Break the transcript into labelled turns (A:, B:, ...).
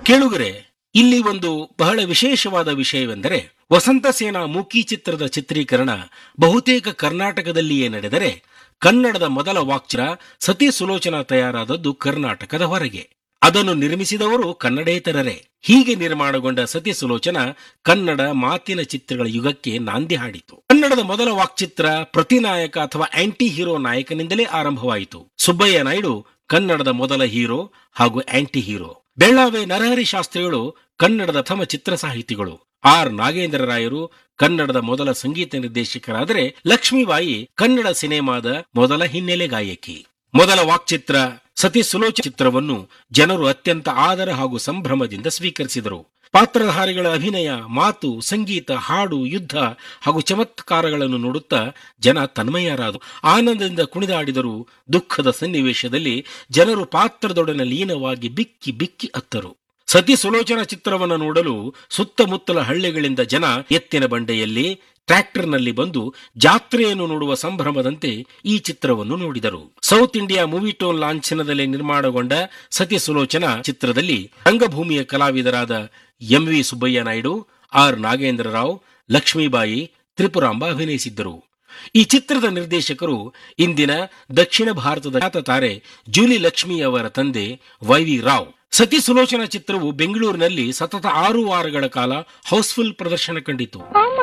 A: ಕೇಳುಗರೆ ಇಲ್ಲಿ ಒಂದು ಬಹಳ ವಿಶೇಷವಾದ ವಿಷಯವೆಂದರೆ ವಸಂತ ಸೇನಾ ಮೂಕಿ ಚಿತ್ರದ ಚಿತ್ರೀಕರಣ ಬಹುತೇಕ ಕರ್ನಾಟಕದಲ್ಲಿಯೇ ನಡೆದರೆ ಕನ್ನಡದ ಮೊದಲ ವಾಕ್ಚಿತ್ರ ಸತಿ ಸುಲೋಚನಾ ತಯಾರಾದದ್ದು ಕರ್ನಾಟಕದ ಹೊರಗೆ ಅದನ್ನು ನಿರ್ಮಿಸಿದವರು ಕನ್ನಡೇತರರೇ ಹೀಗೆ ನಿರ್ಮಾಣಗೊಂಡ ಸತಿ ಸುಲೋಚನ ಕನ್ನಡ ಮಾತಿನ ಚಿತ್ರಗಳ ಯುಗಕ್ಕೆ ನಾಂದಿ ಹಾಡಿತು ಕನ್ನಡದ ಮೊದಲ ವಾಕ್ಚಿತ್ರ ಪ್ರತಿನಾಯಕ ಅಥವಾ ಆಂಟಿ ಹೀರೋ ನಾಯಕನಿಂದಲೇ ಆರಂಭವಾಯಿತು ಸುಬ್ಬಯ್ಯ ನಾಯ್ಡು ಕನ್ನಡದ ಮೊದಲ ಹೀರೋ ಹಾಗೂ ಆಂಟಿ ಹೀರೋ ಬೆಳ್ಳಾವೆ ನರಹರಿ ಶಾಸ್ತ್ರಿಗಳು ಕನ್ನಡದ ಪ್ರಥಮ ಚಿತ್ರ ಸಾಹಿತಿಗಳು ಆರ್ ನಾಗೇಂದ್ರ ರಾಯರು ಕನ್ನಡದ ಮೊದಲ ಸಂಗೀತ ನಿರ್ದೇಶಕರಾದರೆ ಲಕ್ಷ್ಮೀಬಾಯಿ ಕನ್ನಡ ಸಿನಿಮಾದ ಮೊದಲ ಹಿನ್ನೆಲೆ ಗಾಯಕಿ ಮೊದಲ ವಾಕ್ಚಿತ್ರ ಸತಿ ಸುಲೋಚ ಚಿತ್ರವನ್ನು ಜನರು ಅತ್ಯಂತ ಆದರ ಹಾಗೂ ಸಂಭ್ರಮದಿಂದ ಸ್ವೀಕರಿಸಿದರು ಪಾತ್ರಧಾರಿಗಳ ಅಭಿನಯ ಮಾತು ಸಂಗೀತ ಹಾಡು ಯುದ್ಧ ಹಾಗೂ ಚಮತ್ಕಾರಗಳನ್ನು ನೋಡುತ್ತಾ ಜನ ತನ್ಮಯರಾದರು ಆನಂದದಿಂದ ಕುಣಿದಾಡಿದರು ದುಃಖದ ಸನ್ನಿವೇಶದಲ್ಲಿ ಜನರು ಪಾತ್ರದೊಡನೆ ಲೀನವಾಗಿ ಬಿಕ್ಕಿ ಬಿಕ್ಕಿ ಅತ್ತರು ಸತಿ ಸುಲೋಚನ ಚಿತ್ರವನ್ನು ನೋಡಲು ಸುತ್ತಮುತ್ತಲ ಹಳ್ಳಿಗಳಿಂದ ಜನ ಎತ್ತಿನ ಬಂಡೆಯಲ್ಲಿ ಟ್ರ್ಯಾಕ್ಟರ್ನಲ್ಲಿ ಬಂದು ಜಾತ್ರೆಯನ್ನು ನೋಡುವ ಸಂಭ್ರಮದಂತೆ ಈ ಚಿತ್ರವನ್ನು ನೋಡಿದರು ಸೌತ್ ಇಂಡಿಯಾ ಮೂವಿ ಟೋನ್ ಲಾಂಛನದಲ್ಲಿ ನಿರ್ಮಾಣಗೊಂಡ ಸತಿ ಸುಲೋಚನ ಚಿತ್ರದಲ್ಲಿ ರಂಗಭೂಮಿಯ ಕಲಾವಿದರಾದ M V Subbaiah Naidu R Nagendra Rao Lakshmibai Tripuramba ಅಭಿನಯಿಸಿದ್ದರು ಈ ಚಿತ್ರದ ನಿರ್ದೇಶಕರು ಇಂದಿನ ದಕ್ಷಿಣ ಭಾರತದ ಖ್ಯಾತ ತಾರೆ ಜೂಲಿ ಲಕ್ಷ್ಮಿ ಅವರ ತಂದೆ ವೈ ವಿ ರಾವ್ ಸತಿ ಸುಲೋಚನಾ ಚಿತ್ರವು ಬೆಂಗಳೂರಿನಲ್ಲಿ ಸತತ ಆರು ವಾರಗಳ ಕಾಲ ಹೌಸ್ಫುಲ್ ಪ್ರದರ್ಶನ ಕಂಡಿತು
B: ಅಮ್ಮ